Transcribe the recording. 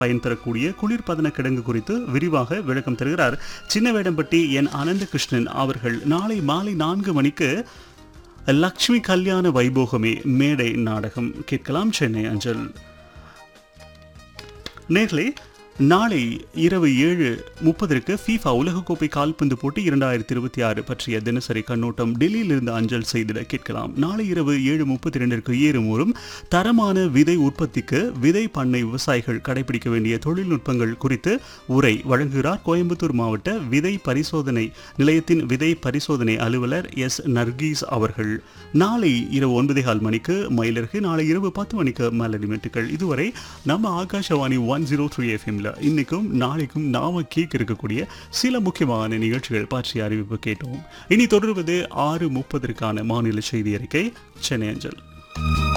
பயன் தரக்கூடிய குளிர்பதன கிடங்கு குறித்து விரிவாக விளக்கம் தருகிறார் சின்னவேடம்பட்டி என் அனந்தகிருஷ்ணன் அவர்கள் நாளை மாலை நான்கு மணிக்கு லக்ஷ்மி கல்யாண வைபோகமே மேடை நாடகம் கேட்கலாம் சென்னை அஞ்சல் நேர்களே நாளை இரவு ஏழு முப்பதற்கு ஃபீஃபா உலகக்கோப்பை கால்பந்து போட்டி இரண்டாயிரத்தி இருபத்தி ஆறு பற்றிய தினசரி கண்ணோட்டம் டெல்லியிலிருந்து அஞ்சல் செய்திட கேட்கலாம் நாளை இரவு ஏழு முப்பத்தி ரெண்டிற்கு ஏறுமூறும் தரமான விதை உற்பத்திக்கு விதை பண்ணை விவசாயிகள் கடைபிடிக்க வேண்டிய தொழில்நுட்பங்கள் குறித்து உரை வழங்குகிறார் கோயம்புத்தூர் மாவட்ட விதை பரிசோதனை நிலையத்தின் விதை பரிசோதனை அலுவலர் எஸ் நர்கீஸ் அவர்கள் நாளை இரவு ஒன்பதே கால் மணிக்கு மயிலருக்கு நாளை இரவு பத்து மணிக்கு மலரி மெட்டுக்கள் இதுவரை நம்ம ஆகாஷவாணி ஒன் ஜீரோ த்ரீ எஃப்எம்ல இன்னைக்கும் நாளைக்கும் நாம கேட்க இருக்கக்கூடிய சில முக்கியமான நிகழ்ச்சிகள் பற்றிய அறிவிப்பு கேட்டோம் இனி தொடர்வது ஆறு முப்பதற்கான மாநில செய்தி அறிக்கை சென்னை அஞ்சல்